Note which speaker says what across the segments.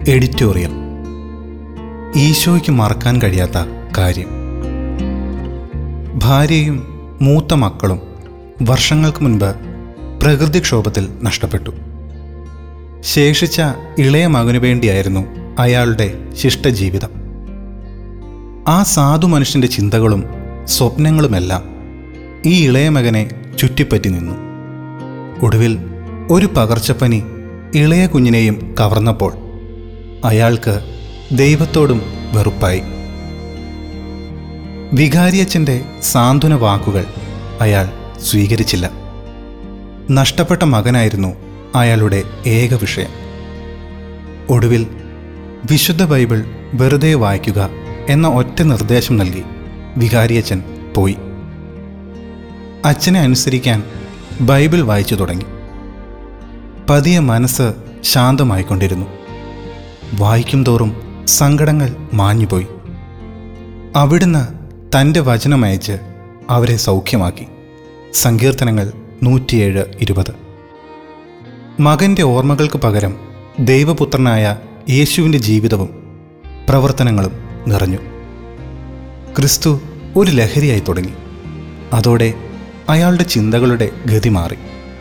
Speaker 1: editorial ഈശോയ്ക്ക് മറക്കാൻ കഴിയാത്ത കാര്യം ഭാര്യയും മൂത്ത മക്കളും വർഷങ്ങൾക്ക് മുൻപ് പ്രകൃതിക്ഷോഭത്തിൽ നഷ്ടപ്പെട്ടു ശേഷിച്ച ഇളയ മകനു വേണ്ടിയായിരുന്നു അയാളുടെ ശിഷ്ടജീവിതം ആ സാധു മനുഷ്യന്റെ ചിന്തകളും സ്വപ്നങ്ങളുമെല്ലാം ഈ ഇളയ മകനെ ചുറ്റിപ്പറ്റി നിന്നു ഒടുവിൽ ഒരു പകർച്ചപ്പനി ഇളയ കുഞ്ഞിനെയും കവർന്നപ്പോൾ അയാൾക്ക് ദൈവത്തോടും വെറുപ്പായി വികാരിയച്ഛൻ്റെ സാന്ത്വന വാക്കുകൾ അയാൾ സ്വീകരിച്ചില്ല നഷ്ടപ്പെട്ട മകനായിരുന്നു അയാളുടെ ഏക വിഷയം ഒടുവിൽ വിശുദ്ധ ബൈബിൾ വെറുതെ വായിക്കുക എന്ന ഒറ്റ നിർദ്ദേശം നൽകി വികാരിയച്ഛൻ പോയി അച്ഛനെ അനുസരിക്കാൻ ബൈബിൾ വായിച്ചു തുടങ്ങി പതിയെ മനസ്സ് ശാന്തമായിക്കൊണ്ടിരുന്നു വായിക്കും തോറും സങ്കടങ്ങൾ മാഞ്ഞുപോയി അവിടുന്ന് തൻ്റെ വചനമയച്ച് അവരെ സൗഖ്യമാക്കി സങ്കീർത്തനങ്ങൾ നൂറ്റിയേഴ് ഇരുപത് മകൻ്റെ ഓർമ്മകൾക്ക് പകരം ദൈവപുത്രനായ യേശുവിൻ്റെ ജീവിതവും പ്രവർത്തനങ്ങളും നിറഞ്ഞു ക്രിസ്തു ഒരു ലഹരിയായി തുടങ്ങി അതോടെ അയാളുടെ ചിന്തകളുടെ ഗതി മാറി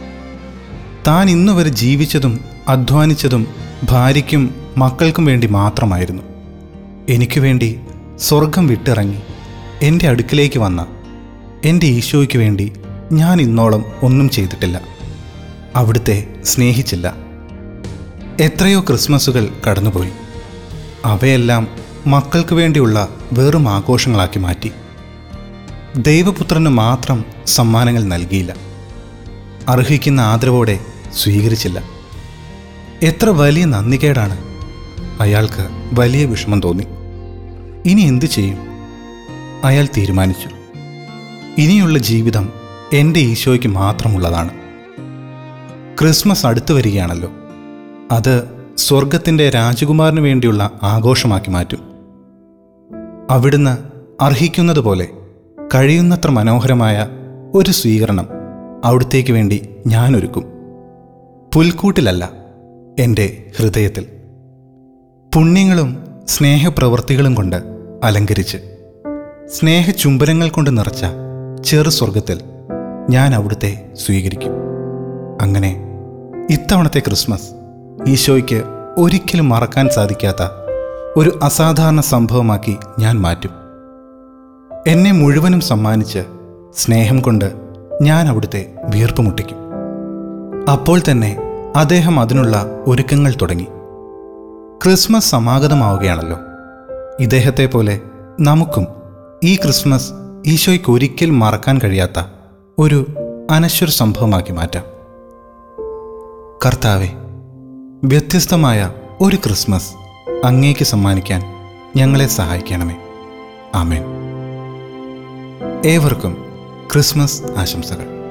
Speaker 1: താൻ ഇന്നുവരെ ജീവിച്ചതും അധ്വാനിച്ചതും ഭാര്യയ്ക്കും മക്കൾക്കും വേണ്ടി മാത്രമായിരുന്നു എനിക്ക് വേണ്ടി സ്വർഗം വിട്ടിറങ്ങി എൻ്റെ അടുക്കിലേക്ക് വന്ന എൻ്റെ ഈശോയ്ക്ക് വേണ്ടി ഞാൻ ഇന്നോളം ഒന്നും ചെയ്തിട്ടില്ല അവിടുത്തെ സ്നേഹിച്ചില്ല എത്രയോ ക്രിസ്മസുകൾ കടന്നുപോയി അവയെല്ലാം മക്കൾക്ക് വേണ്ടിയുള്ള വെറും ആഘോഷങ്ങളാക്കി മാറ്റി ദൈവപുത്രന് മാത്രം സമ്മാനങ്ങൾ നൽകിയില്ല അർഹിക്കുന്ന ആദരവോടെ സ്വീകരിച്ചില്ല എത്ര വലിയ നന്ദികേടാണ് അയാൾക്ക് വലിയ വിഷമം തോന്നി ഇനി എന്തു ചെയ്യും അയാൾ തീരുമാനിച്ചു ഇനിയുള്ള ജീവിതം എൻ്റെ ഈശോയ്ക്ക് മാത്രമുള്ളതാണ് ക്രിസ്മസ് അടുത്തു വരികയാണല്ലോ അത് സ്വർഗത്തിൻ്റെ രാജകുമാരന് വേണ്ടിയുള്ള ആഘോഷമാക്കി മാറ്റും അവിടുന്ന് അർഹിക്കുന്നത് പോലെ കഴിയുന്നത്ര മനോഹരമായ ഒരു സ്വീകരണം അവിടുത്തേക്ക് വേണ്ടി ഞാനൊരുക്കും പുൽക്കൂട്ടിലല്ല എൻ്റെ ഹൃദയത്തിൽ പുണ്യങ്ങളും സ്നേഹപ്രവൃത്തികളും കൊണ്ട് അലങ്കരിച്ച് സ്നേഹചുംബനങ്ങൾ കൊണ്ട് നിറച്ച ചെറു സ്വർഗത്തിൽ ഞാൻ അവിടുത്തെ സ്വീകരിക്കും അങ്ങനെ ഇത്തവണത്തെ ക്രിസ്മസ് ഈശോയ്ക്ക് ഒരിക്കലും മറക്കാൻ സാധിക്കാത്ത ഒരു അസാധാരണ സംഭവമാക്കി ഞാൻ മാറ്റും എന്നെ മുഴുവനും സമ്മാനിച്ച് സ്നേഹം കൊണ്ട് ഞാൻ അവിടുത്തെ വീർപ്പ് മുട്ടിക്കും അപ്പോൾ തന്നെ അദ്ദേഹം അതിനുള്ള ഒരുക്കങ്ങൾ തുടങ്ങി ക്രിസ്മസ് സമാഗതമാവുകയാണല്ലോ ഇദ്ദേഹത്തെ പോലെ നമുക്കും ഈ ക്രിസ്മസ് ഈശോയ്ക്ക് ഒരിക്കൽ മറക്കാൻ കഴിയാത്ത ഒരു അനശ്വര സംഭവമാക്കി മാറ്റാം കർത്താവെ വ്യത്യസ്തമായ ഒരു ക്രിസ്മസ് അങ്ങേക്ക് സമ്മാനിക്കാൻ ഞങ്ങളെ സഹായിക്കണമേ ആമേൻ ഏവർക്കും ക്രിസ്മസ് ആശംസകൾ